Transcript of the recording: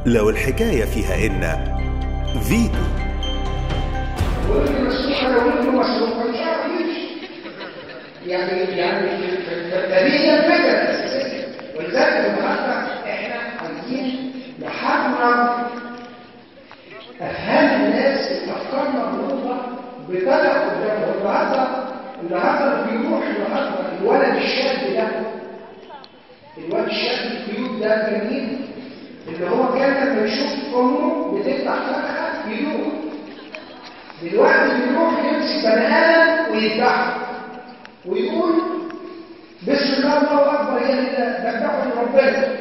لو الحكاية فيها إن فيتو وابن مسروق انا وابن مسروق مش عارف يمشي يعني يعني فهي الفكره الاساسيه ولذلك النهارده احنا عايزين نحرر افهام الناس الافكار مغلوطه بطريقه قدامهم النهارده النهارده بيروح النهارده الولد الشاب ده الولد الشاب الكيوت ده جميل اللي هو كان لما يشوف امه بتفتح فرخه يروح دلوقتي بيروح يمسك بني ادم ويذبحه ويقول بسم الله الله اكبر هي اللي ذبحه لربنا